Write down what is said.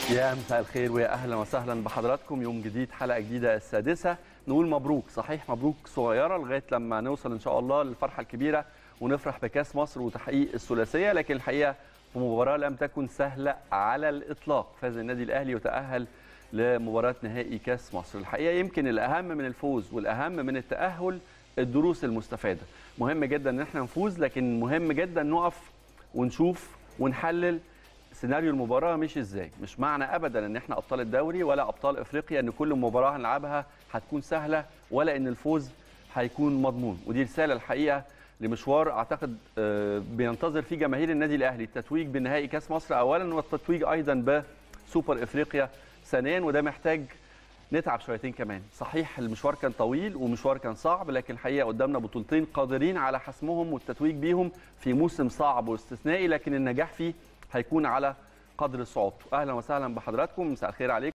يا مساء الخير ويا اهلا وسهلا بحضراتكم يوم جديد حلقه جديده السادسه نقول مبروك صحيح مبروك صغيره لغايه لما نوصل ان شاء الله للفرحه الكبيره ونفرح بكاس مصر وتحقيق الثلاثيه لكن الحقيقه في مباراه لم تكن سهله على الاطلاق فاز النادي الاهلي وتاهل لمباراه نهائي كاس مصر الحقيقه يمكن الاهم من الفوز والاهم من التاهل الدروس المستفاده مهم جدا ان احنا نفوز لكن مهم جدا نقف ونشوف ونحلل سيناريو المباراه مش ازاي مش معنى ابدا ان احنا ابطال الدوري ولا ابطال افريقيا ان كل مباراه هنلعبها هتكون سهله ولا ان الفوز هيكون مضمون ودي رساله الحقيقه لمشوار اعتقد آه، بينتظر فيه جماهير النادي الاهلي التتويج بنهائي كاس مصر اولا والتتويج ايضا بسوبر افريقيا ثانيا وده محتاج نتعب شويتين كمان صحيح المشوار كان طويل ومشوار كان صعب لكن الحقيقه قدامنا بطولتين قادرين على حسمهم والتتويج بيهم في موسم صعب واستثنائي لكن النجاح فيه هيكون على قدر صعوبته اهلا وسهلا بحضراتكم مساء الخير عليكم